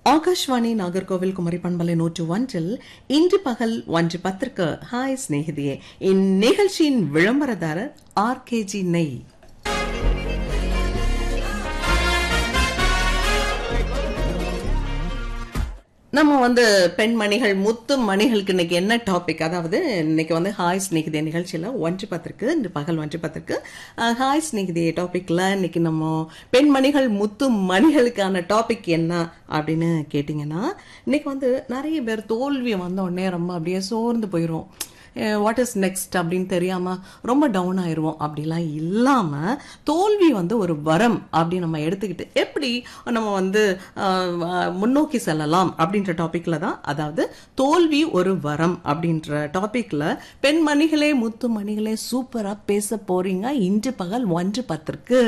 ஆகாஷ்வாணி நாகர்கோவில் குமரி பண்பலை நூற்று ஒன்றில் இன்று பகல் ஒன்று பத்திற்கு ஹாய் சிநேகிதியே இந்நிகழ்ச்சியின் விளம்பரதாரர் ஆர்கேஜி நெய் நம்ம வந்து பெண்மணிகள் முத்து மணிகளுக்கு இன்னைக்கு என்ன டாபிக் அதாவது இன்னைக்கு வந்து ஹாய் ஸ்நேகிதே நிகழ்ச்சியில ஒன்று பத்திற்கு இந்த பகல் ஒன்று பத்திற்கு அஹ், ஹாய் ஸ்நேகிதே டாபிக்ல இன்னைக்கு நம்ம பெண்மணிகள் முத்து மணிகளுக்கான டாபிக் என்ன அப்படின்னு கேட்டிங்கன்னா இன்னைக்கு வந்து நிறைய பேர் தோல்வி வந்த உடனே ரொம்ப அப்படியே சோர்ந்து போயிடும் வாட் இஸ் நெக்ஸ்ட் அப்படின்னு தெரியாம ரொம்ப டவுன் ஆயிருவோம் அப்படிலாம் இல்லாம தோல்வி வந்து ஒரு வரம் அப்படி நம்ம எடுத்துக்கிட்டு எப்படி நம்ம வந்து ஆஹ், ஆஹ், முன்னோக்கி செல்லலாம் அப்படின்ற டாபிக்ல தான் அதாவது தோல்வி ஒரு வரம் அப்படின்ற டாபிக்ல பெண்மணிகளே முத்து மணிகளே சூப்பரா பேச போறீங்க இன்று பகல் ஒன்று பத்திற்கு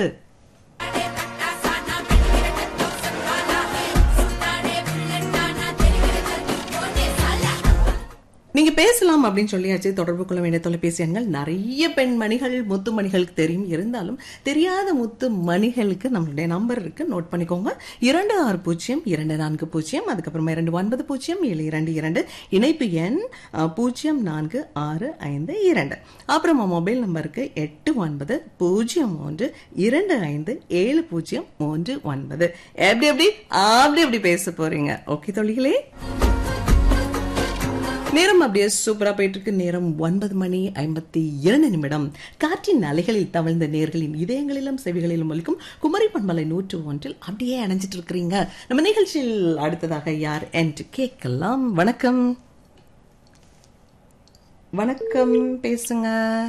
நீங்க பேசலாம் அப்படின்னு சொல்லியாச்சு தொடர்பு கொள்ள வேண்டிய தொலைபேசி எண்கள் நிறைய பெண்மணிகள் முத்து மணிகளுக்கு தெரியும் இருந்தாலும் தெரியாத முத்து மணிகளுக்கு நம்மளுடைய நம்பர் இருக்கு நோட் பண்ணிக்கோங்க இரண்டு ஆறு பூஜ்ஜியம் இரண்டு நான்கு பூஜ்ஜியம் அதுக்கப்புறமா இரண்டு ஒன்பது பூஜ்ஜியம் ஏழு இரண்டு இரண்டு இணைப்பு எண் அஹ், பூஜ்ஜியம் நான்கு ஆறு ஐந்து இரண்டு அப்புறமா மொபைல் நம்பருக்கு எட்டு ஒன்பது பூஜ்ஜியம் மூன்று இரண்டு ஐந்து ஏழு பூஜ்ஜியம் மூன்று ஒன்பது எப்படி எப்படி அப்படி எப்படி பேச போறீங்க ஓகே தொழிகளே நேரம் அப்படியே சூப்பரா போயிட்டு இருக்கு நேரம் ஒன்பது மணி ஐம்பத்தி இரண்டு நிமிடம் காற்றின் அலைகளில் தவழ்ந்த நேர்களின் இதயங்களிலும் செவிகளிலும் ஒலிக்கும் குமரி பண்பலை நூற்று ஒன்றில் அப்படியே அணைஞ்சிட்டு இருக்கிறீங்க நம்ம நிகழ்ச்சியில் அடுத்ததாக யார் என்று கேட்கலாம் வணக்கம் வணக்கம் பேசுங்க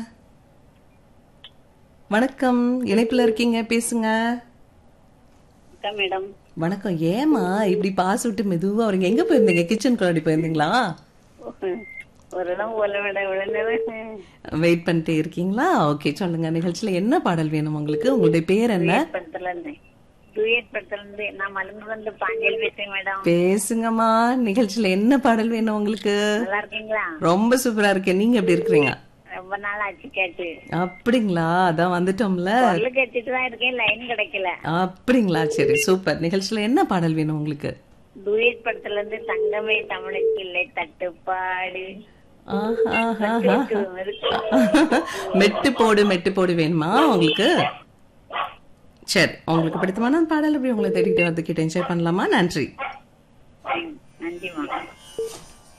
வணக்கம் இணைப்புல இருக்கீங்க பேசுங்க வணக்கம் மேடம் வணக்கம் ஏமா இப்படி பாஸ் விட்டு மெதுவா வரீங்க எங்க போயிருந்தீங்க கிச்சன் குள்ளாடி போயிருந்தீங்களா ஒரு இடம் போல மேடம் இவ்வளவு நேரம் வெயிட் பண்ணிட்டே இருக்கீங்களா ஓகே சொல்லுங்க நிகழ்ச்சியில என்ன பாடல் வேணும் உங்களுக்கு உங்களுடைய பேர் என்ன டூயட் படத்துல இருந்து டூயட் படத்துல இருந்து நான் மலர்ந்து வந்து பாண்டியல் பேசுறேன் மேடம் பேசுங்கம்மா நிகழ்ச்சியில என்ன பாடல் வேணும் உங்களுக்கு நல்லா இருக்கீங்களா ரொம்ப சூப்பரா இருக்கேன் நீங்க எப்படி இருக்கிறீங்க ரொம்ப நாள் ஆச்சு கேட்டு அப்படிங்களா அதான் வந்துட்டோம்ல குரல் கேட்டுட்டு தான் இருக்கேன் லைன் கிடைக்கல அப்படிங்களா சரி சூப்பர் நிகழ்ச்சியில என்ன பாடல் வேணும் உங்களுக்கு டூயட் படத்துல இருந்து தங்கமே தமிழுக்கு இல்லை தட்டுப்பாடு ஆஹா, இருக்கு, இருக்கு. மெட்டு போடு மெட்டு போடு வேணுமா உங்களுக்கு சரி உங்களுக்கு பிடித்தமான பாடல் அப்படி உங்களை தேடிட்டு வந்து கிட்ட என்ஜாய் பண்ணலாமா நன்றி நன்றிமா